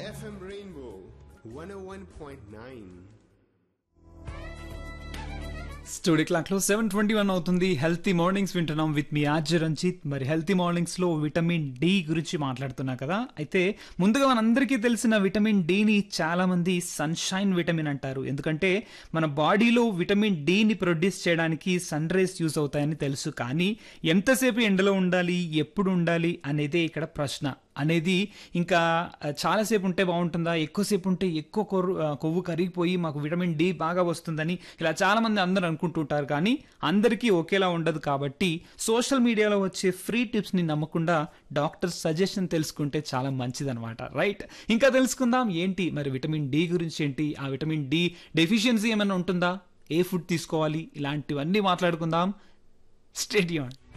FM Rainbow 101.9. Studio clock లో seven twenty one అవుతుంది healthy mornings వింటున్నాం విత్ మీ ఆర్జ రంజిత్ మరి హెల్తీ మార్నింగ్స్ లో విటమిన్ డి గురించి మాట్లాడుతున్నా కదా అయితే ముందుగా మనందరికీ తెలిసిన విటమిన్ డిని చాలా మంది సన్షైన్ విటమిన్ అంటారు ఎందుకంటే మన బాడీలో విటమిన్ డిని ప్రొడ్యూస్ చేయడానికి సన్ రేస్ యూస్ అవుతాయని తెలుసు కానీ ఎంతసేపు ఎండలో ఉండాలి ఎప్పుడు ఉండాలి అనేదే ఇక్కడ ప్రశ్న అనేది ఇంకా ఆ, చాలాసేపు ఉంటే బాగుంటుందా ఎక్కువసేపు ఉంటే ఎక్కువ కొర్రు ఆ, కొవ్వు కరిగిపోయి మాకు విటమిన్ డి బాగా వస్తుందని ఇలా చాలా మంది అందరూ అనుకుంటుంటారు కానీ అందరికీ ఒకేలా ఉండదు కాబట్టి సోషల్ మీడియాలో వచ్చే ఫ్రీ టిప్స్ని నమ్మకుండా డాక్టర్ సజెషన్ తెలుసుకుంటే చాలా మంచిదన్నమాట రైట్ ఇంకా తెలుసుకుందాం ఏంటి మరి విటమిన్ డి గురించి ఏంటి ఆ విటమిన్ డి డెఫిషియన్సీ ఏమైనా ఉంటుందా ఏ ఫుడ్ తీసుకోవాలి ఇలాంటివన్నీ మాట్లాడుకుందాం స్టేడియం